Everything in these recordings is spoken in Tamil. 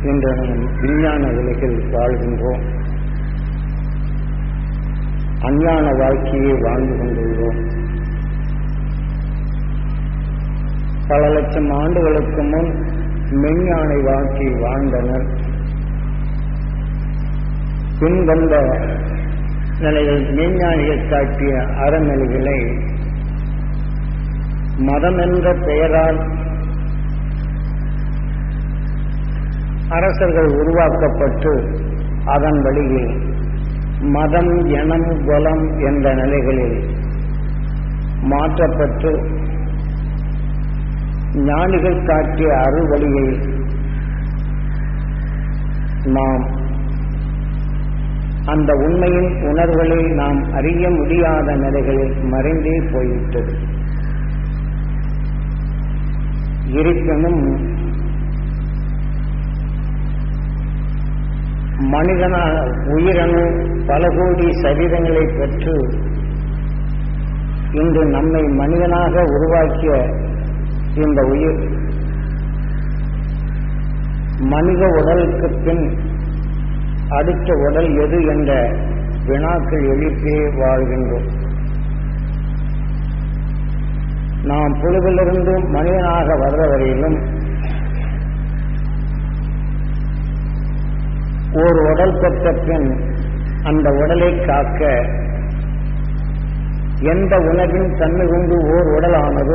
என்ற நாம் விஞ்ஞான உலகில் வாழ்கின்றோம் அஞ்ஞான வாழ்க்கையை வாழ்ந்து கொண்டுள்ளோம் பல லட்சம் ஆண்டுகளுக்கு முன் மெஞ்ஞானை வாழ்க்கை வாழ்ந்தனர் பின்வந்த நிலையில் மெஞ்ஞானிகள் காட்டிய அறநிலைகளை மதம் என்ற பெயரால் அரசர்கள் உருவாக்கப்பட்டு அதன் வழியில் மதம் எனம் குலம் என்ற நிலைகளில் மாற்றப்பட்டு ஞானிகள் காட்டிய அருள்வழியை நாம் அந்த உண்மையின் உணர்வுகளை நாம் அறிய முடியாத நிலைகளில் மறைந்தே போய்விட்டது இருப்பினும் மனிதனாக உயிரணு பல கோடி சரீரங்களை பெற்று இன்று நம்மை மனிதனாக உருவாக்கிய இந்த உயிர் மனித உடலுக்கு பின் அடுத்த உடல் எது என்ற வினாக்கள் எழுப்பே வாழ்கின்றோம் நாம் புழுவிலிருந்து மனிதனாக வர்ற வரையிலும் ஒரு உடல் பெற்ற பின் அந்த உடலை காக்க எந்த உணவின் தன்மை கொண்டு ஓர் உடலானதோ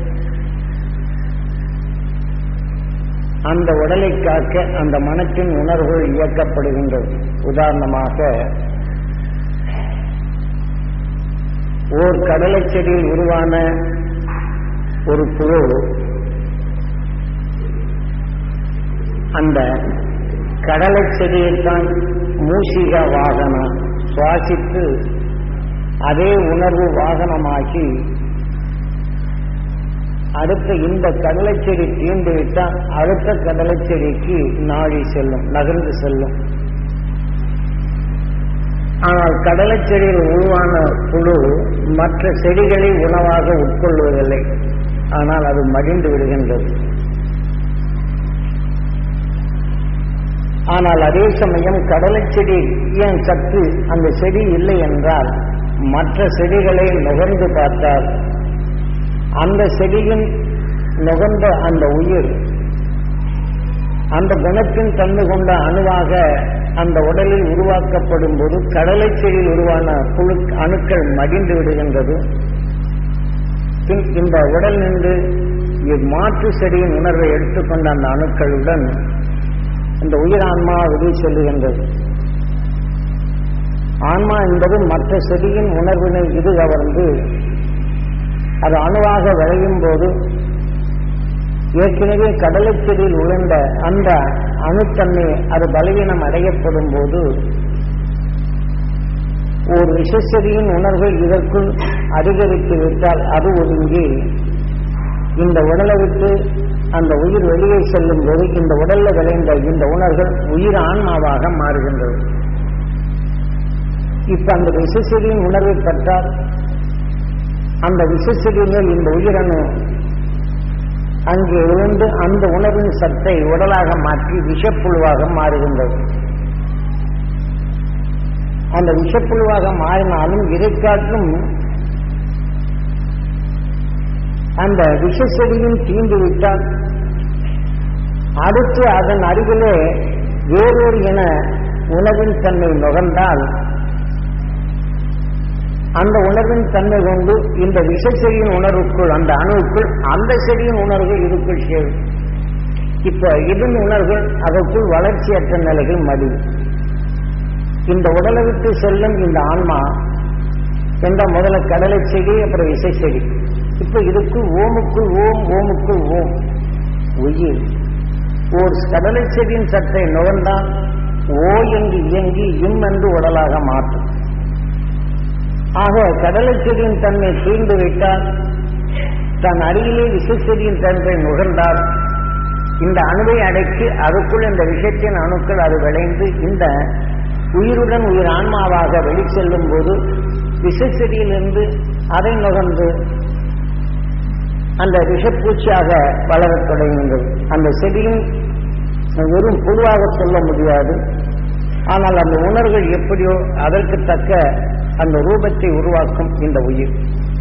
அந்த உடலை காக்க அந்த மனத்தின் உணர்வுகள் இயக்கப்படுகின்றது உதாரணமாக ஓர் கடலை செடியில் உருவான ஒரு புழு அந்த கடலை செடியைத்தான் மூசிக வாகனம் சுவாசித்து அதே உணர்வு வாகனமாகி அடுத்த இந்த கடலை செடி தீண்டு விட்டால் அடுத்த கடலை செடிக்கு நாடி செல்லும் நகர்ந்து செல்லும் ஆனால் கடலை செடியில் உருவான புழு மற்ற செடிகளை உணவாக உட்கொள்வதில்லை ஆனால் அது மடிந்து விடுகின்றது ஆனால் அதே சமயம் கடலை செடி ஏன் சத்து அந்த செடி இல்லை என்றால் மற்ற செடிகளை நுகர்ந்து பார்த்தால் அந்த செடியின் நுகர்ந்த அந்த உயிர் அந்த குணத்தின் தன்மை கொண்ட அணுவாக அந்த உடலில் உருவாக்கப்படும் போது கடலை செடியில் உருவான புழு அணுக்கள் மடிந்து விடுகின்றது பின் இந்த உடல் நின்று மாற்று செடியின் உணர்வை எடுத்துக்கொண்ட அந்த அணுக்களுடன் இந்த உயிர் ஆன்மா வெளியே செல்லுகின்றது ஆன்மா என்பது மற்ற செடியின் உணர்வினை இது கவர்ந்து அது அணுவாக விளையும் போது ஏற்கனவே கடலை செடியில் உழந்த அந்த அணுத்தன்மை அது பலவீனம் அடையப்படும் போது ஒரு விஷச்செடியின் உணர்வு இதற்குள் அதிகரித்து விட்டால் அது ஒதுங்கி இந்த உடலை விட்டு அந்த உயிர் வெளியே செல்லும் போது இந்த உடல்ல விளைந்த இந்த உணர்வுகள் உயிர் ஆன்மாவாக மாறுகின்றது இப்ப அந்த விஷச்செடியின் உணர்வை பெற்றால் அந்த விஷச்செடியில் இந்த உயிரணு அங்கே விழுந்து அந்த உணர்வின் சத்தை உடலாக மாற்றி விஷப்புழுவாக மாறுகின்றது அந்த விஷப்புழுவாக மாறினாலும் இதை காட்டும் அந்த விஷச்செடியும் தீண்டு விட்டால் அடுத்து அதன் அருகிலே வேறொரு என உணவின் தன்மை நுகர்ந்தால் அந்த உணர்வின் தன்மை கொண்டு இந்த விஷ செடியின் உணர்வுக்குள் அந்த அணுவுக்குள் அந்த செடியின் உணர்வு இதுக்குள் சேரும் இப்ப இதன் உணர்வுகள் அதற்குள் வளர்ச்சியற்ற நிலைகள் மடி இந்த உடலை விட்டு செல்லும் இந்த ஆன்மா என்ற முதல்ல கடலை செடி அப்புறம் இசை செடி இப்ப இதுக்குள் ஓமுக்குள் ஓம் ஓமுக்குள் ஓம் உயிர் ஒரு கடலை செடியின் சட்டை நுகர்ந்தால் ஓ என்று இயங்கி இம் என்று உடலாக மாற்றும் ஆக கடலை செடியின் தன்மை தீர்ந்து விட்டால் தன் அருகிலே விஷச்செடியின் தன்மை நுகர்ந்தால் இந்த அணுவை அடைத்து அதுக்குள் இந்த விஷத்தின் அணுக்கள் அது விளைந்து இந்த உயிருடன் உயிர் ஆன்மாவாக வெளிச்செல்லும் போது விஷச்செடியிலிருந்து அதை நுகர்ந்து அந்த விஷப்பூச்சியாக வளரத் தொடங்குகின்றது அந்த செடியின் வெறும் பொதுவாக சொல்ல முடியாது ஆனால் அந்த உணர்வுகள் எப்படியோ அதற்கு தக்க அந்த ரூபத்தை உருவாக்கும் இந்த உயிர்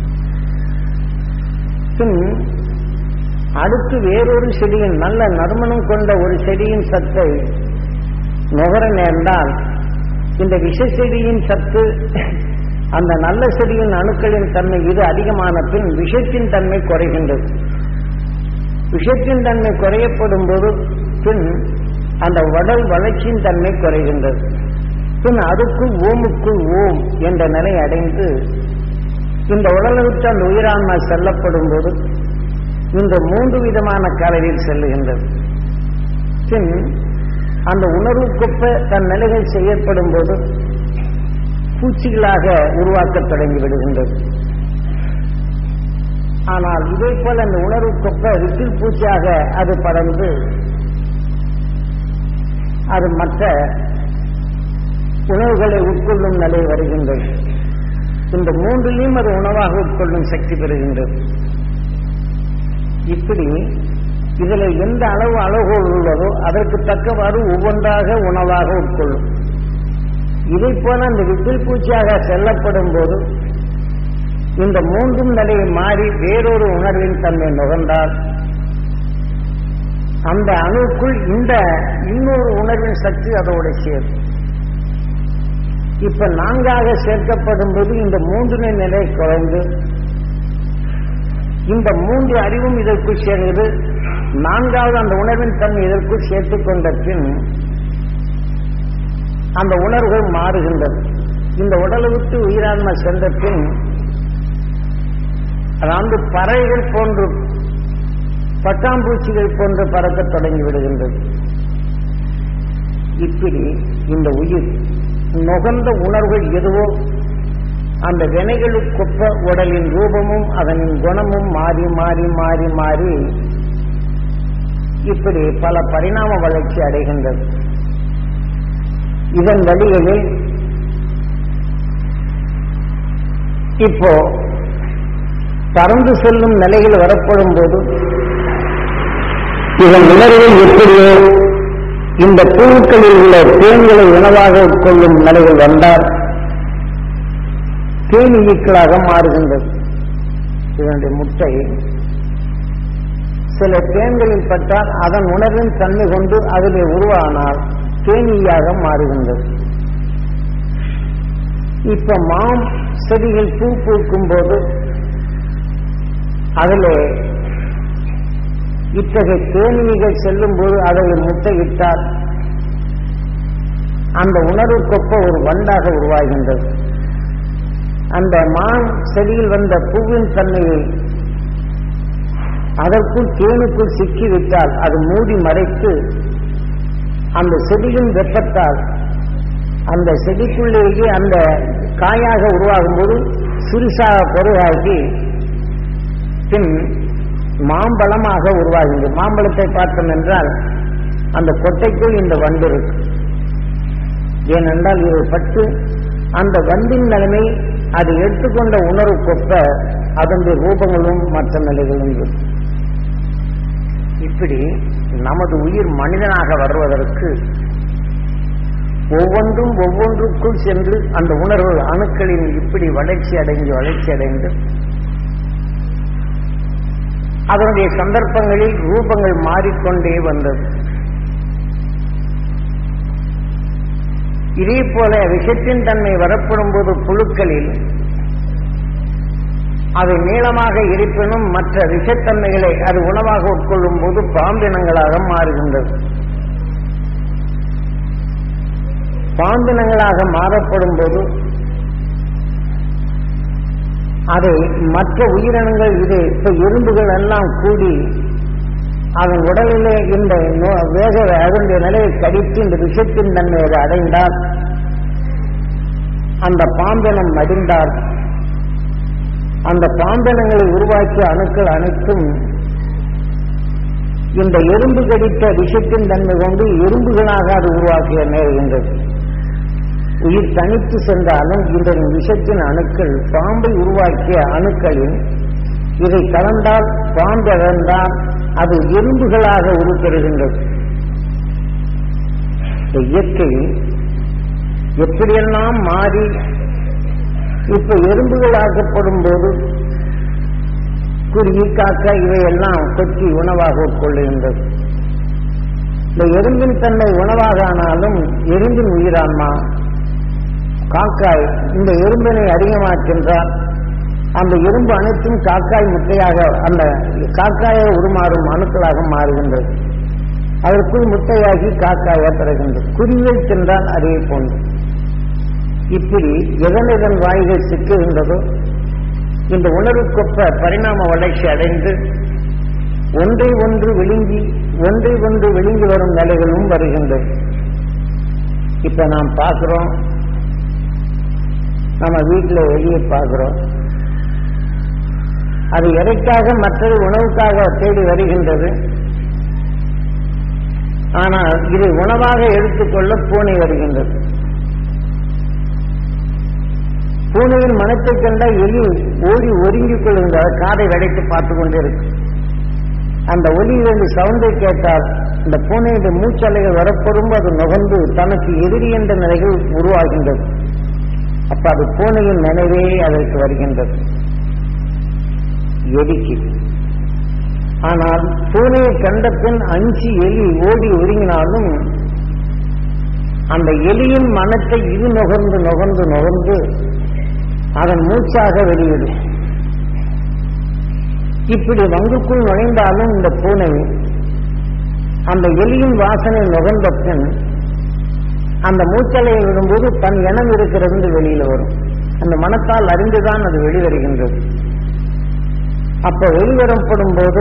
பின் அடுத்து வேறொரு செடியின் நல்ல நறுமணம் கொண்ட ஒரு செடியின் சத்தை நுகர நேர்ந்தால் இந்த விஷ செடியின் சத்து அந்த நல்ல செடியின் அணுக்களின் தன்மை இது அதிகமான பின் விஷத்தின் தன்மை குறைகின்றது விஷத்தின் தன்மை குறையப்படும் போது பின் அந்த உடல் வளர்ச்சியின் தன்மை குறைகின்றது பின் அதுக்குள் ஓமுக்குள் ஓம் என்ற நிலை அடைந்து இந்த உடலை விட்டு அந்த உயிரான்மா செல்லப்படும் போது இந்த மூன்று விதமான கலரில் செல்லுகின்றது பின் அந்த உணர்வுக்கொப்ப தன் நிலைகள் செய்யப்படும் போது பூச்சிகளாக உருவாக்கத் தொடங்கி விடுகின்றது ஆனால் இதே போல அந்த உணர்வுக்கொப்ப விசில் பூச்சியாக அது பறந்து அது மற்ற உணவுகளை உட்கொள்ளும் நிலை வருகின்றது இந்த மூன்றிலையும் அது உணவாக உட்கொள்ளும் சக்தி பெறுகின்றது இப்படி இதுல எந்த அளவு அளவுகோல் உள்ளதோ அதற்கு தக்கவாறு ஒவ்வொன்றாக உணவாக உட்கொள்ளும் இதை போல அந்த விசில் பூச்சியாக செல்லப்படும் போது இந்த மூன்றும் நிலையை மாறி வேறொரு உணர்வின் தன்மை நுகர்ந்தால் அந்த அணுக்குள் இந்த இன்னொரு உணர்வின் சக்தி அதோட சேரும் இப்ப நான்காக சேர்க்கப்படும் போது இந்த மூன்று நிலை குறைந்து இந்த மூன்று அறிவும் இதற்குள் சேர்கிறது நான்காவது அந்த உணர்வின் தன்மை இதற்குள் சேர்த்துக் கொண்ட பின் அந்த உணர்வுகள் மாறுகின்றது இந்த உடலை விட்டு உயிரான்மை சென்ற பின் அதாவது பறவைகள் போன்று பட்டாம்பூச்சிகள் போன்று பறக்கத் தொடங்கி விடுகின்றது இப்படி இந்த உயிர் நுகர்ந்த உணர்வுகள் எதுவோ அந்த வினைகளுக்கொப்ப உடலின் ரூபமும் அதனின் குணமும் மாறி மாறி மாறி மாறி இப்படி பல பரிணாம வளர்ச்சி அடைகின்றது இதன் வழிகளில் இப்போ பறந்து செல்லும் நிலையில் வரப்படும் போது இதன் உணர்வில் எப்படியோ இந்த பூக்களில் உள்ள தேன்களை உணவாக உட்கொள்ளும் நிலையில் வந்தால் தேனீக்களாக மாறுகின்றது இதனுடைய முட்டை சில தேன்களில் பட்டால் அதன் உணர்வின் தன்மை கொண்டு அதிலே உருவானால் தேனீயாக மாறுகின்றது இப்ப மாம் செடிகள் பூ பூக்கும் போது அதிலே இத்தகைய தேனீகள் செல்லும் போது அதில் முட்டையிட்டால் அந்த உணர்வுக்கொப்ப ஒரு வண்டாக உருவாகின்றது அந்த மான் செடியில் வந்த பூவின் தன்மையை அதற்குள் தேனுக்குள் சிக்கிவிட்டால் அது மூடி மறைத்து அந்த செடியின் வெப்பத்தால் அந்த செடிக்குள்ளேயே அந்த காயாக உருவாகும் போது சிறுசாக பொருளாகி பின் மாம்பழமாக உருவாகின்றது மாம்பழத்தை பார்த்தோம் என்றால் அந்த கொட்டைக்குள் இந்த வண்டு இருக்கு ஏனென்றால் இது பட்டு அந்த வண்டின் நிலைமை அது எடுத்துக்கொண்ட உணர்வு கொப்ப அதனுடைய ரூபங்களும் மற்ற நிலைகளும் இருக்கும் இப்படி நமது உயிர் மனிதனாக வருவதற்கு ஒவ்வொன்றும் ஒவ்வொன்றுக்குள் சென்று அந்த உணர்வு அணுக்களின் இப்படி வளர்ச்சி அடைந்து வளர்ச்சி அடைந்து அதனுடைய சந்தர்ப்பங்களில் ரூபங்கள் மாறிக்கொண்டே வந்தது இதே போல விஷத்தின் தன்மை வரப்படும் போது புழுக்களில் அது நீளமாக இருப்பினும் மற்ற விஷத்தன்மைகளை அது உணவாக உட்கொள்ளும் போது பாம்பினங்களாக மாறுகின்றது பாம்பினங்களாக மாறப்படும் போது அதை மற்ற உயிரினங்கள் இது இப்ப எறும்புகள் எல்லாம் கூடி அதன் உடலிலே இந்த நோ- வேக அதனுடைய நிலையை கடித்து இந்த விஷத்தின் தன்மை அது அடைந்தால் அந்த பாம்பினம் மடிந்தால் அந்த பாம்பினங்களை உருவாக்கிய அணுக்கள் அனைத்தும் இந்த எறும்பு கடித்த விஷத்தின் தன்மை கொண்டு எறும்புகளாக அது உருவாக்கிய நேருகின்றது உயிர் தனித்து சென்றாலும் இந்த விஷத்தின் அணுக்கள் பாம்பை உருவாக்கிய அணுக்களில் இதை கலந்தால் பாம்பு இழந்தால் அது எறும்புகளாக உருப்பெறுகின்றது இந்த இயற்கை எப்படியெல்லாம் மாறி இப்ப எறும்புகள் ஆக்கப்படும் போது குருவி காக்கா இவையெல்லாம் கொத்தி உணவாக உட்கொள்ளுகின்றது இந்த எறும்பின் தன்மை உணவாக ஆனாலும் எறும்பின் உயிரான்மா காக்காய் இந்த எறும்பினை அதிகமாக சென்றால் அந்த எறும்பு அனைத்தும் காக்காய் முட்டையாக அந்த காக்காயை உருமாறும் அணுக்களாக மாறுகின்றது அதற்குள் முட்டையாகி காக்காய பிறகின்றது குருவியை சென்றால் அதே போன்று இப்படி எதன் எதன் வாய்கள் சிக்குகின்றதோ இந்த உணர்வுக்கொப்ப பரிணாம வளர்ச்சி அடைந்து ஒன்றை ஒன்று விழுங்கி ஒன்றை ஒன்று விழுங்கி வரும் நிலைகளும் வருகின்றது இப்ப நாம் பார்க்கிறோம் நம்ம வீட்டில் வெளியே பார்க்கிறோம் அது எதைக்காக மற்றது உணவுக்காக தேடி வருகின்றது ஆனால் இது உணவாக எடுத்துக்கொள்ள பூனை வருகின்றது பூனையின் மனத்தை கண்ட எலி ஓடி ஒதுங்கிக் கொள்கின்ற காதை வடைத்து பார்த்து கொண்டே இருக்கு அந்த ஒலியிலிருந்து சவுண்டை கேட்டால் இந்த பூனையுடைய மூச்சலைகள் வரப்படும் அது நுகர்ந்து தனக்கு எதிரி என்ற நிலைகள் உருவாகின்றது அப்ப அது பூனையின் நினைவே அதற்கு வருகின்றது எலிக்கு ஆனால் பூனையை கண்ட பின் அஞ்சு எலி ஓடி ஒதுங்கினாலும் அந்த எலியின் மனத்தை இது நுகர்ந்து நுகர்ந்து நுகர்ந்து அதன் மூச்சாக வெளியிடும் இப்படி வங்குக்குள் நுழைந்தாலும் இந்த பூனை அந்த எலியின் வாசனை நுகர்ந்த பின் அந்த மூச்சலையை விடும்போது தன் இனம் இருக்கிறது வெளியில வரும் அந்த மனத்தால் அறிந்துதான் அது வெளிவருகின்றது அப்ப வெளிவரப்படும் போது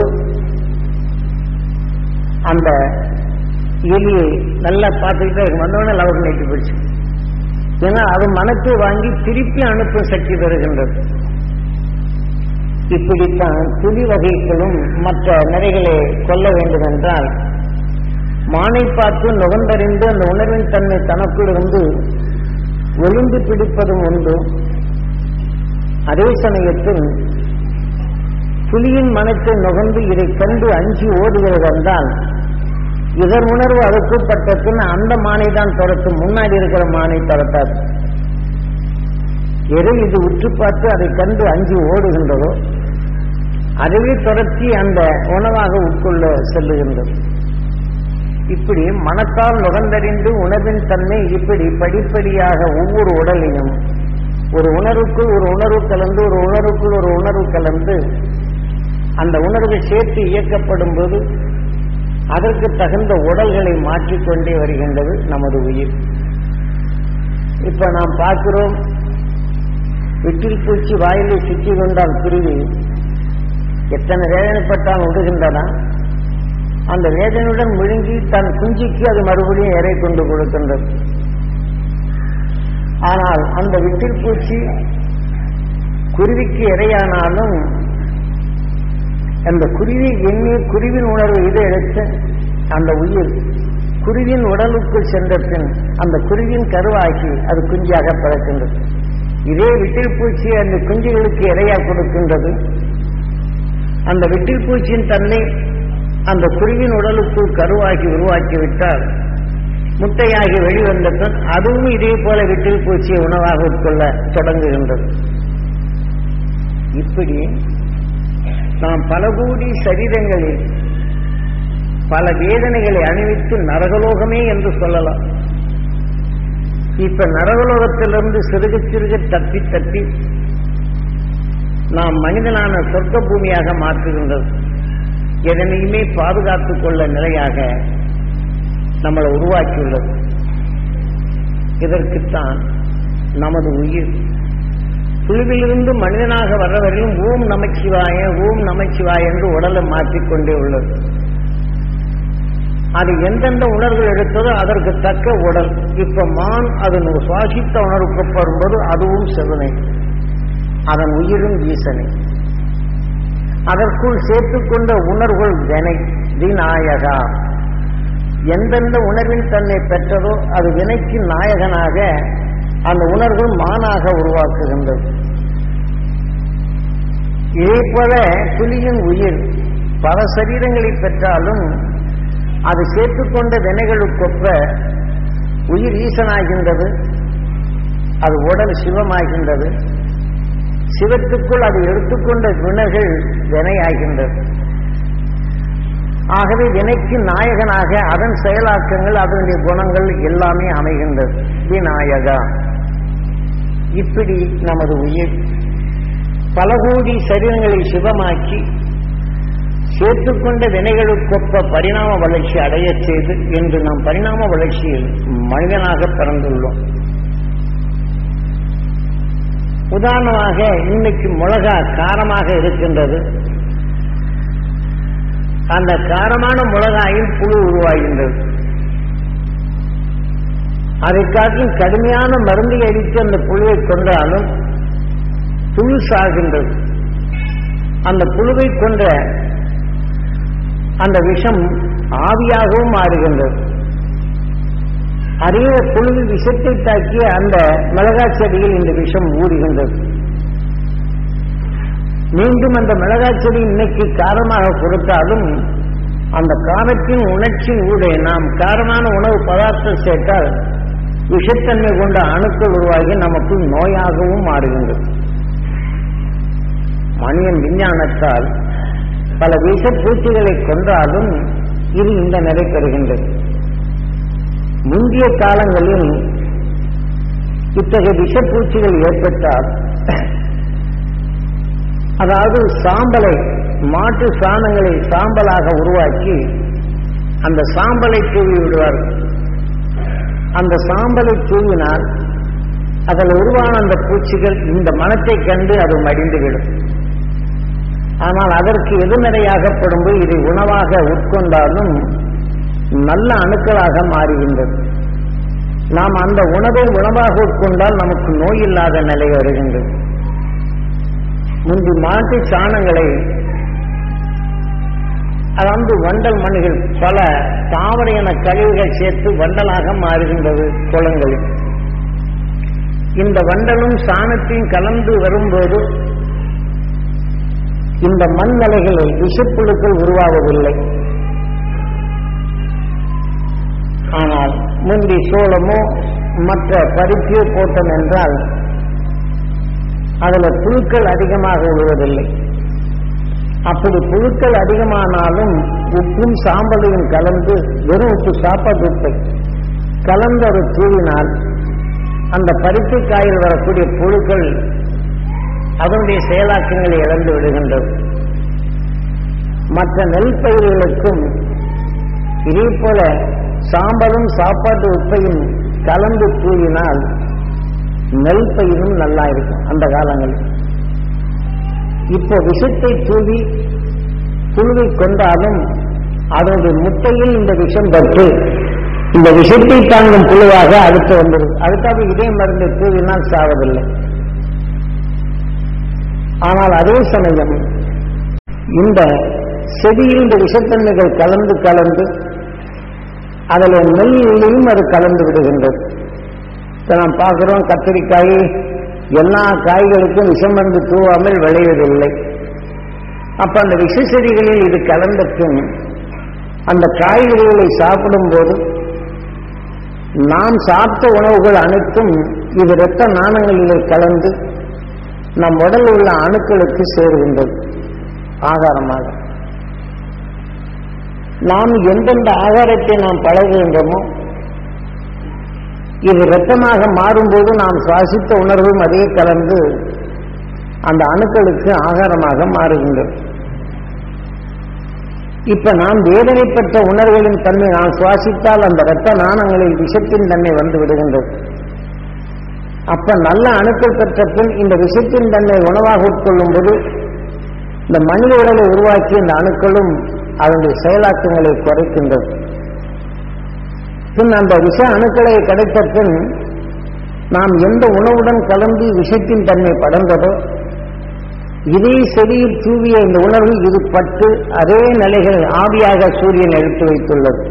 அந்த எலியை நல்லா பார்த்துக்கிட்டே இருக்கும் வந்தவொடனே லவக்கு நைட்டு போயிடுச்சு ஏன்னா அது மனத்தை வாங்கி திருப்பி அனுப்பும் சக்தி பெறுகின்றது இப்படித்தான் புலி வகைகளும் மற்ற நிறைகளை கொல்ல வேண்டும் என்றால் மானை பார்த்து நுகர்ந்தறிந்து அந்த உணர்வின் தன்மை தனக்குள் இருந்து ஒளிந்து பிடிப்பதும் உண்டு அதே சமயத்தில் புலியின் மனத்தை நுகர்ந்து இதை கண்டு அஞ்சி ஓடுகிறது என்றால் இதன் உணர்வு அதற்குட்பட்ட பின் அந்த மானை தான் துரத்தும் முன்னாடி இருக்கிற மானை துரத்தாது எதை இது உற்று பார்த்து அதை கண்டு அஞ்சி ஓடுகின்றதோ அதுவே துரத்தி அந்த உணவாக உட்கொள்ள செல்லுகின்றது இப்படி மனத்தால் நுகர்ந்தறிந்து உணர்வின் தன்மை இப்படி படிப்படியாக ஒவ்வொரு உடலையும் ஒரு உணர்வுக்குள் ஒரு உணர்வு கலந்து ஒரு உணர்வுக்குள் ஒரு உணர்வு கலந்து அந்த உணர்வு சேர்த்து இயக்கப்படும் போது அதற்கு தகுந்த உடல்களை மாற்றிக்கொண்டே வருகின்றது நமது உயிர் இப்ப நாம் பார்க்கிறோம் விட்டில் பூச்சி வாயிலை சுற்றி கொண்டால் குருவி எத்தனை வேதனைப்பட்டால் விடுகின்றன அந்த வேதனையுடன் முழுங்கி தன் குஞ்சிக்கு அது மறுபடியும் இறை கொண்டு கொடுக்கின்றது ஆனால் அந்த விட்டில் பூச்சி குருவிக்கு இரையானாலும் அந்த குருவி எண்ணி குருவின் உணர்வு இதை எடுத்து அந்த உயிர் குருவின் உடலுக்குள் சென்ற பின் அந்த குருவின் கருவாக்கி அது குஞ்சாக பிறக்கின்றது இதே விட்டில் பூச்சி அந்த குஞ்சுகளுக்கு இரையா கொடுக்கின்றது அந்த விட்டில் பூச்சியின் தன்னை அந்த குருவின் உடலுக்குள் கருவாக்கி உருவாக்கி விட்டால் முட்டையாகி வெளிவந்த பின் அதுவும் இதே போல விட்டில் பூச்சியை உணவாக உட்கொள்ள தொடங்குகின்றது இப்படி நாம் பல கோடி சரீரங்களில் பல வேதனைகளை அணிவித்து நரகலோகமே என்று சொல்லலாம் இப்ப நரகலோகத்திலிருந்து சிறுக சிறுக தப்பி தப்பி நாம் மனிதனான சொர்க்க பூமியாக மாற்றுகின்றது எதனையுமே பாதுகாத்துக் கொள்ள நிலையாக நம்மளை உருவாக்கியுள்ளது இதற்குத்தான் நமது உயிர் புழுவிலிருந்து மனிதனாக வர்ற வரையும் ஓம் நமச்சிவாய ஓம் நமச்சிவாய என்று உடலை மாற்றிக்கொண்டே உள்ளது அது எந்தெந்த உணர்வுகள் எடுத்ததோ அதற்கு தக்க உடல் இப்ப மான் அதன் சுவாசித்த உணர்வுக்கு வரும்போது அதுவும் சிவனை அதன் உயிரும் ஈசனை அதற்குள் சேர்த்துக்கொண்ட உணர்வுகள் வினை விநாயகா எந்தெந்த உணர்வின் தன்னை பெற்றதோ அது வினைக்கு நாயகனாக அந்த உணர்வு மானாக உருவாக்குகின்றது இதே போல புலியின் உயிர் பல சரீரங்களை பெற்றாலும் அது சேர்த்துக்கொண்ட வினைகளுக்கொப்ப உயிர் ஈசனாகின்றது அது உடல் சிவமாகின்றது சிவத்துக்குள் அது எடுத்துக்கொண்ட வினைகள் வினையாகின்றது ஆகவே வினைக்கு நாயகனாக அதன் செயலாக்கங்கள் அதனுடைய குணங்கள் எல்லாமே அமைகின்றது விநாயகா இப்படி நமது உயிர் பல கோடி சரீரங்களை சிவமாக்கி சேர்த்துக்கொண்ட வினைகளுக்கொப்ப பரிணாம வளர்ச்சி அடையச் செய்து இன்று நாம் பரிணாம வளர்ச்சியில் மனிதனாக பிறந்துள்ளோம் உதாரணமாக இன்னைக்கு மிளகா காரமாக இருக்கின்றது அந்த காரமான மிளகாயில் புழு உருவாகின்றது அதைக்காட்டிலும் கடுமையான மருந்தை அடித்து அந்த புழுவை கொண்டாலும் புழு சாகின்றது அந்த புழுவை கொண்ட அந்த விஷம் ஆவியாகவும் மாறுகின்றது அதே புழுவில் விஷத்தை தாக்கிய அந்த மிளகாய் செடியில் இந்த விஷம் ஊறுகின்றது மீண்டும் அந்த மிளகாய் செடி இன்னைக்கு காரமாக கொடுத்தாலும் அந்த காரத்தின் உணர்ச்சியின் ஊடே நாம் காரமான உணவு பதார்த்தம் சேர்த்தால் விஷத்தன்மை கொண்ட அணுக்கள் உருவாகி நமக்கு நோயாகவும் மாறுகின்றது மனிதன் விஞ்ஞானத்தால் பல விஷப்பூச்சிகளை கொன்றாலும் இது இந்த நிலை பெறுகின்றது முந்தைய காலங்களில் இத்தகைய விஷப்பூச்சிகள் ஏற்பட்டால் அதாவது சாம்பலை மாட்டு சாணங்களை சாம்பலாக உருவாக்கி அந்த சாம்பலை தூவி விடுவார்கள் அந்த சாம்பலை தூவினால் அதில் உருவான அந்த பூச்சிகள் இந்த மனத்தை கண்டு அது மடிந்துவிடும் ஆனால் அதற்கு எதிர்மறையாகப்படும் போது இதை உணவாக உட்கொண்டாலும் நல்ல அணுக்களாக மாறுகின்றது நாம் அந்த உணவை உணவாக உட்கொண்டால் நமக்கு நோய் இல்லாத நிலை வருகின்றது முன்பு மாட்டு சாணங்களை அதாவது வண்டல் மண்ணுகள் பல தாவர என கழிவுகள் சேர்த்து வண்டலாக மாறுகின்றது குளங்களில் இந்த வண்டலும் சாணத்தையும் கலந்து வரும்போது இந்த மண் நிலைகளில் விஷப்புழுக்கள் உருவாவதில்லை ஆனால் முந்தி சோளமோ மற்ற பருத்தியோ போட்டோம் என்றால் அதில் புழுக்கள் அதிகமாக விழுவதில்லை அப்படி புழுக்கள் அதிகமானாலும் உப்பும் சாம்பலையும் கலந்து வெறும் உப்பு சாப்பாட்டு உப்பை கலந்து அதை தூவினால் அந்த பருத்தி காயில் வரக்கூடிய புழுக்கள் அதனுடைய செயலாக்கங்களை இழந்து விடுகின்றது மற்ற நெல் பயிர்களுக்கும் இதே போல சாம்பலும் சாப்பாட்டு உப்பையும் கலந்து தூவினால் நெல் பயிரும் நல்லா இருக்கும் அந்த காலங்களில் இப்போ விஷத்தை தூவி புழுவை கொண்டாலும் அதனுடைய முட்டையில் இந்த விஷம் பட்டு இந்த விஷத்தை தாங்கும் புழுவாக அடுத்து வந்துடுது அதுக்காக இதே மருந்தை தூவினால் சாவதில்லை ஆனால் அதே சமயம் இந்த செடியில் இந்த விஷத்தன்மைகள் கலந்து கலந்து அதில் நெல்லையும் அது கலந்து விடுகின்றது இப்போ நாம் பார்க்குறோம் கத்திரிக்காய் எல்லா காய்களுக்கும் விஷம் மருந்து தூவாமல் விளைவதில்லை அப்ப அந்த விஷ செடிகளில் இது கலந்த பின் அந்த காய்கறிகளை சாப்பிடும்போது நாம் சாப்பிட்ட உணவுகள் அனைத்தும் இது இரத்த நாணங்களிலே கலந்து நம் உடலில் உள்ள அணுக்களுக்கு சேருகின்றது ஆகாரமாக நாம் எந்தெந்த ஆகாரத்தை நாம் பழகுகின்றோமோ இது இரத்தமாக மாறும்போது நாம் சுவாசித்த உணர்வும் அதே கலந்து அந்த அணுக்களுக்கு ஆகாரமாக மாறுகின்றது இப்ப நாம் வேதனைப்பட்ட உணர்வுகளின் தன்மை நாம் சுவாசித்தால் அந்த இரத்த நாணங்களில் விஷத்தின் தன்மை வந்து விடுகின்றது அப்ப நல்ல அணுக்கள் பெற்ற பின் இந்த விஷத்தின் தன்மை உணவாக உட்கொள்ளும் போது இந்த மனித உடலை உருவாக்கிய இந்த அணுக்களும் அதனுடைய செயலாக்கங்களை குறைக்கின்றது பின் அந்த விஷ அணுக்களை கிடைத்த பின் நாம் எந்த உணவுடன் கலந்து விஷத்தின் தன்மை படர்ந்ததோ இதே செடியில் தூவிய இந்த உணர்வு இது பட்டு அதே நிலைகள் ஆவியாக சூரியன் எடுத்து வைத்துள்ளது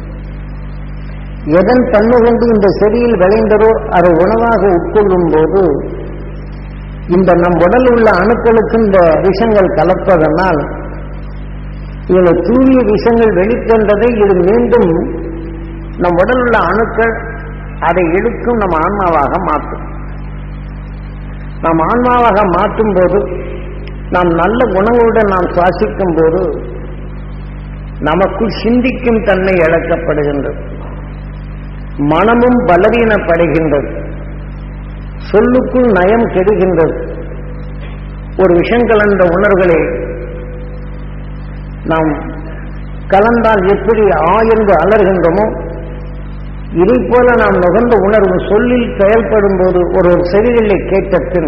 எதன் தன்மை கொண்டு இந்த செடியில் விளைந்ததோ அதை உணவாக உட்கொள்ளும் போது இந்த நம் உடல் உள்ள அணுக்களுக்கு இந்த விஷங்கள் கலப்பதனால் இதில் தூவிய விஷங்கள் வெளிக்கொண்டதை இது மீண்டும் நம் உடல் உள்ள அணுக்கள் அதை இழுக்கும் நம்ம ஆன்மாவாக மாற்றும் நாம் ஆன்மாவாக மாற்றும் போது நாம் நல்ல குணங்களுடன் நாம் சுவாசிக்கும் போது நமக்குள் சிந்திக்கும் தன்மை இழக்கப்படுகின்றது மனமும் பலவீனப்படுகின்றது சொல்லுக்குள் நயம் கெடுகின்றது ஒரு விஷம் கலந்த உணர்வுகளை நாம் கலந்தால் எப்படி ஆ என்று அலர்கின்றோமோ இதை போல நாம் நுகர்ந்த உணர்வு சொல்லில் செயல்படும் போது ஒரு ஒரு செவிகளை கேட்ட பின்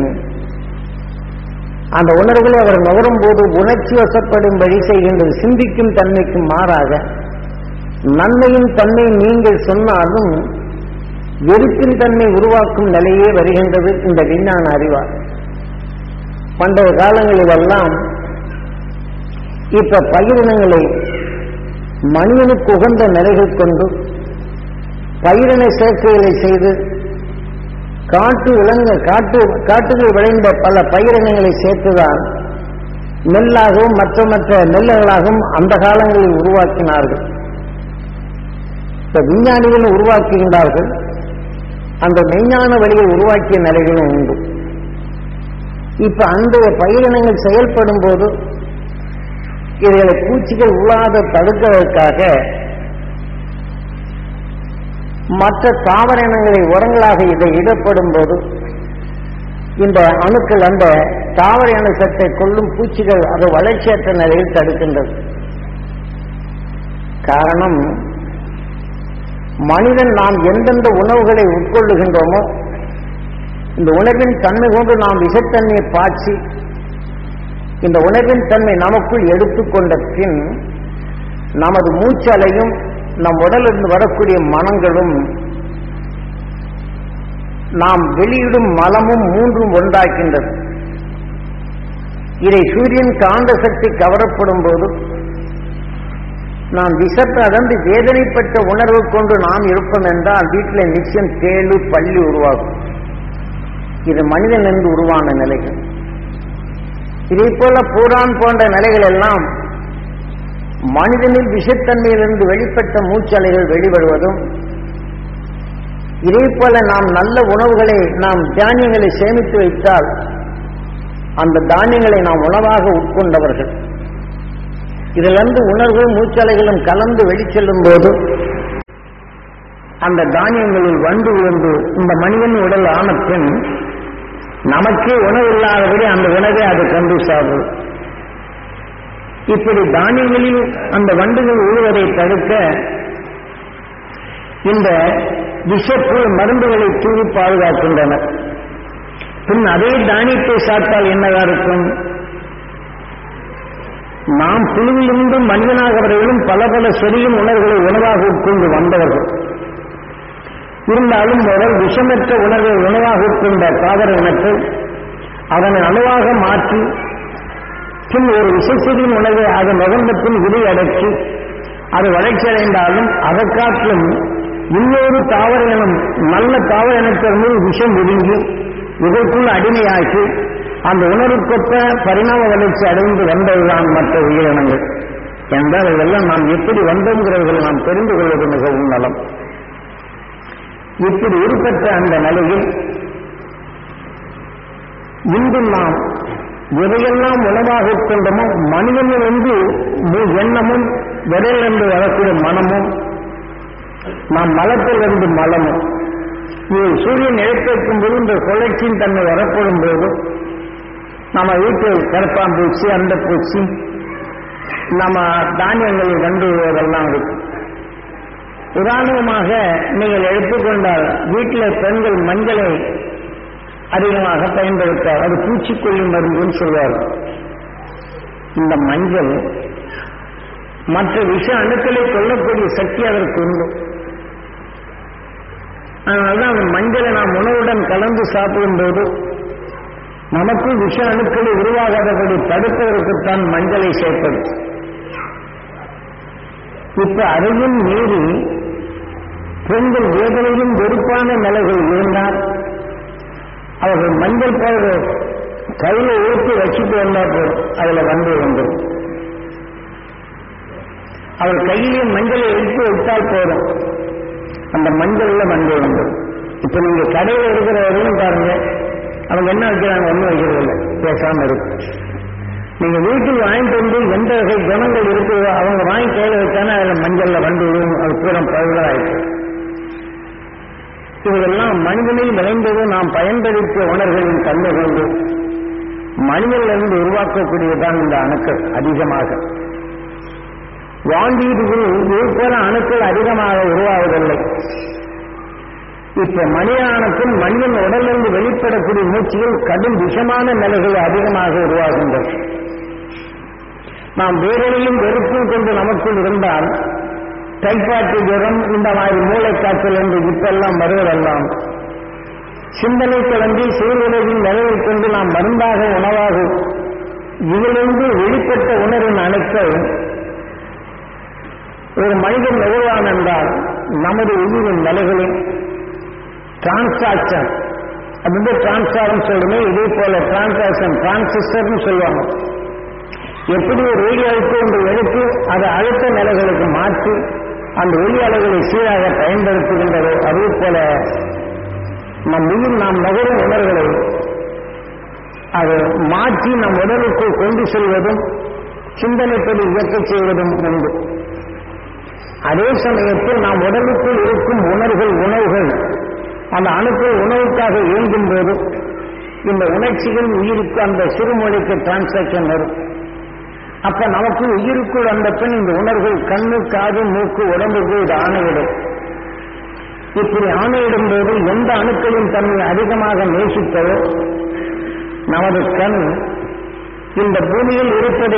அந்த உணர்வுகளை அவர் நுகரும் போது உணர்ச்சி வசப்படும்படி செய்கின்றது சிந்திக்கும் தன்மைக்கு மாறாக நன்மையின் தன்மை நீங்கள் சொன்னாலும் வெறுப்பின் தன்மை உருவாக்கும் நிலையே வருகின்றது இந்த விஞ்ஞான அறிவார் பண்டைய காலங்களிலெல்லாம் இப்ப பயிரினங்களை மனிதனுக்கு உகந்த நிலைகள் கொண்டு பயிரின சேர்க்கைகளை செய்து காட்டு விலங்கு காட்டு காட்டுகள் விளைந்த பல பயிரினங்களை சேர்த்துதான் நெல்லாகவும் மற்ற மற்ற நெல்லுகளாகவும் அந்த காலங்களில் உருவாக்கினார்கள் இப்ப விஞ்ஞானிகள் உருவாக்குகின்றார்கள் அந்த மெய்ஞான வழியை உருவாக்கிய நிலைகளும் உண்டு இப்ப அந்த பயிரினங்கள் செயல்படும் போது இவைகளை பூச்சிகள் உள்ளாத தடுக்கிறதுக்காக மற்ற தாவர இனங்களை உரங்களாக இதை இடப்படும் போது இந்த அணுக்கள் அந்த தாவர இன சத்தை கொள்ளும் பூச்சிகள் அது வளர்ச்சியற்ற நிலையில் தடுக்கின்றது காரணம் மனிதன் நாம் எந்தெந்த உணவுகளை உட்கொள்ளுகின்றோமோ இந்த உணர்வின் தன்மை கொண்டு நாம் விஷத்தன்மையை பாய்ச்சி இந்த உணர்வின் தன்மை நமக்குள் எடுத்துக்கொண்ட பின் நமது மூச்சலையும் நம் உடலிருந்து வரக்கூடிய மனங்களும் நாம் வெளியிடும் மலமும் மூன்றும் ஒன்றாக்கின்றது இதை சூரியன் காந்த சக்தி கவரப்படும் போது நாம் விஷத்தை அடர்ந்து வேதனைப்பட்ட உணர்வு கொண்டு நாம் இருப்போம் என்றால் வீட்டில் நிச்சயம் தேழு பள்ளி உருவாகும் இது மனிதன் என்று உருவான நிலைகள் இதே போல பூரான் போன்ற நிலைகள் எல்லாம் மனிதனில் விஷத்தன்மையிலிருந்து வெளிப்பட்ட மூச்சலைகள் வெளிவருவதும் இதே போல நாம் நல்ல உணவுகளை நாம் தானியங்களை சேமித்து வைத்தால் அந்த தானியங்களை நாம் உணவாக உட்கொண்டவர்கள் இதிலிருந்து உணர்வு மூச்சலைகளும் கலந்து வெளிச்செல்லும் போது அந்த தானியங்களில் வண்டு விழுந்து இந்த மனிதன் உடல் ஆன பின் நமக்கே உணவு இல்லாதபடி அந்த உணவை அது கொண்டு சாப்பிடும் இப்படி தானியங்களில் அந்த வண்டுகள் உழுவதை தடுக்க இந்த விஷப்பு மருந்துகளை தூவி பாதுகாக்கின்றன பின் அதே தானியத்தை சாப்பிட்டால் என்னவா இருக்கும் நாம் புழுவிலிருந்து மனிதனாக வரையிலும் பல பல செடியும் உணர்வுகளை உணவாக உட்கொண்டு வந்தவர்கள் இருந்தாலும் முதல் விஷமற்ற உணர்வை உணவாக உட்கொண்ட தாவர இனத்தை அதனை அணுவாக மாற்றி பின் ஒரு விஷச்செடியின் உணவை அது நுகர்ந்த பின் விதை அடக்கி அது வளர்ச்சி அடைந்தாலும் அதை காட்டிலும் இன்னொரு தாவர இனம் நல்ல தாவர இனத்திலிருந்து விஷம் ஒதுங்கி இதற்குள் அடிமையாக்கி அந்த உணர்வுக்கொத்த பரிணாம வளர்ச்சி அடைந்து வந்ததுதான் மற்ற உயிரினங்கள் என்றால் இதெல்லாம் நாம் எப்படி வந்தோங்கிறவர்களை நாம் தெரிந்து கொள்வது மிகவும் நலம் இப்படி உருப்பெற்ற அந்த நிலையில் இன்று நாம் எதையெல்லாம் உணவாக கொண்டமோ மனிதனிலிருந்து எண்ணமும் விரையிலிருந்து வரக்கூடிய மனமும் நாம் மலத்திலிருந்து மலமும் இது சூரியன் இழைத்திருக்கும் போது இந்த சுழற்சியின் தன்மை வரப்படும் போது நம்ம வீட்டில் கருப்பாம்பூச்சி அந்த பூச்சி நம்ம தானியங்களில் கண்டு வருவதெல்லாம் இருக்கு உதாரணமாக நீங்கள் எடுத்துக்கொண்டால் வீட்டில் பெண்கள் மஞ்சளை அதிகமாக பயன்படுத்தார் அது பூச்சிக்கொல்லி மருந்துன்னு சொல்வார்கள் இந்த மஞ்சள் மற்ற விஷ அணுக்களை கொல்லக்கூடிய சக்தி அதற்கு உண்டு அதனால்தான் அந்த மஞ்சளை நாம் உணவுடன் கலந்து சாப்பிடும்போது நமக்கு விஷ அணுக்களை உருவாகாதபடி தடுப்பதற்குத்தான் மஞ்சளை சேர்ப்பது இப்ப அதையும் மீறி பெண்கள் வேதனையும் வெறுப்பான நிலைகள் இருந்தால் அவர்கள் மஞ்சள் பவுடர் கையில ஊற்றி வச்சுட்டு வந்தா போதும் அதுல வந்து வந்துடும் அவர் கையிலே மஞ்சளை எடுத்து வைத்தால் போதும் அந்த மஞ்சள்ல வந்து வந்துடும் இப்ப நீங்க கடையில் இருக்கிறவரையும் பாருங்க அவங்க என்ன வைக்கிறாங்க ஒன்றும் வைக்கிறது இல்லை பேசாம இருக்கு நீங்க வீட்டுக்கு வாங்கிட்டு வந்து எந்த வகை குணங்கள் இருக்குதோ அவங்க வாங்கி கையில வச்சானே அதுல மஞ்சள்ல வண்டு விழும் அது பூரா பழுதா ஆயிடுச்சு இவையெல்லாம் மனிதனில் விளைந்தது நாம் பயன்படுத்திய உணர்வுகளின் தன்மை கொண்டு மனிதனிலிருந்து உருவாக்கக்கூடியதுதான் இந்த அணுக்கள் அதிகமாக வாங்கீடுகள் இதுபோல அணுக்கள் அதிகமாக உருவாவதில்லை இப்ப மனிதானத்தில் மனிதன் உடலிருந்து வெளிப்படக்கூடிய மூச்சுகள் கடும் விஷமான நிலைகள் அதிகமாக உருவாகின்றன நாம் வேறெனையும் வெறுப்பும் கொண்டு நமக்குள் இருந்தால் டைபாய்டு ஜுரம் இந்த மாதிரி மூளைக்காய்ச்சல் என்று இப்பெல்லாம் வருவதெல்லாம் சிந்தனை தொடங்கி சூழ்நிலையின் நிலையை கொண்டு நாம் மருந்தாக உணவாக இதிலிருந்து வெளிப்பட்ட உணர்வின் அணுக்கள் ஒரு மனிதன் எவ்வளவான் என்றால் நமது உயிரின் நிலைகளில் டிரான்சாக்சன் அது வந்து டிரான்ஸ்பாரம் சொல்லுமே இதே போல டிரான்சாக்சன் டிரான்சிஸ்டர்னு சொல்லுவாங்க எப்படி ஒரு ஒளி அழுத்து ஒன்று எடுத்து அதை அழுத்த நிலைகளுக்கு மாற்றி அந்த ஒளி அலைகளை சீராக பயன்படுத்துகின்றதோ அதே போல நம் உயிர் நாம் நகரும் உணர்வுகளை அது மாற்றி நம் உடலுக்குள் கொண்டு செல்வதும் சிந்தனைப்படி இயக்கச் செய்வதும் உண்டு அதே சமயத்தில் நாம் உடலுக்குள் இருக்கும் உணர்வுகள் உணவுகள் அந்த அணுக்கள் உணவுக்காக இயங்கும் போது இந்த உணர்ச்சிகள் உயிருக்கு அந்த சிறுமொழிக்கு டிரான்சாக்சன் வரும் அப்ப நமக்கு உயிருக்குள் அந்த பெண் இந்த உணர்வுகள் கண்ணு காது மூக்கு உடம்புக்கு இது ஆணையிடும் இப்படி ஆணையிடும் போது எந்த அணுக்களின் தன்மை அதிகமாக நேசித்ததோ நமது கண் இந்த பூமியில் இருப்பதை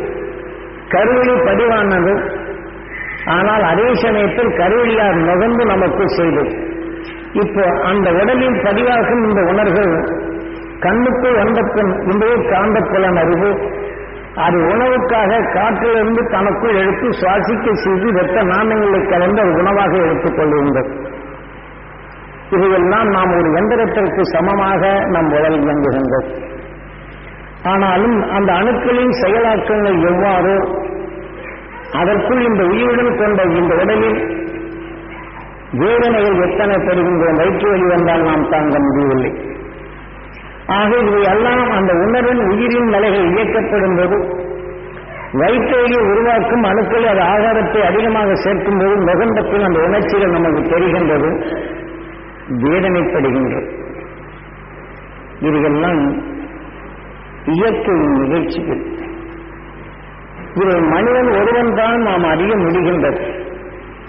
கருவழி பதிவானது ஆனால் அதே சமயத்தில் கருவழியார் நுகர்ந்து நமக்கு செய்தது இப்போ அந்த உடலில் பதிவாகும் இந்த உணர்வுகள் கண்ணுக்குள் வந்த பின் இன்றைய காந்த புலன் அறிவு அது உணவுக்காக காற்றிலிருந்து தனக்குள் எடுத்து சுவாசிக்க செய்து வெட்ட நாணயங்களை கலந்து அது உணவாக எடுத்துக் கொள்கின்றது இதையெல்லாம் நாம் ஒரு எந்திரத்திற்கு சமமாக நம் உடல் இயங்குகின்றது ஆனாலும் அந்த அணுக்களின் செயலாக்கங்கள் எவ்வாறு அதற்குள் இந்த உயிருடன் கொண்ட இந்த உடலில் வேதனைகள் எத்தனை பெறுகின்றோம் வயிற்று வழி வந்தால் நாம் தாங்க முடியவில்லை ஆக இவையெல்லாம் அந்த உணர்வின் உயிரின் நிலைகள் இயக்கப்படும் போது வயிற்றையை உருவாக்கும் அணுக்கள் அது ஆகாரத்தை அதிகமாக சேர்க்கும் போது நுகர்ந்தப்பின் அந்த உணர்ச்சிகள் நமக்கு தெரிகின்றது வேதனைப்படுகின்றது இவையெல்லாம் இயற்கையின் நிகழ்ச்சிகள் இதை மனிதன் ஒருவன் தான் நாம் அறிய முடிகின்றது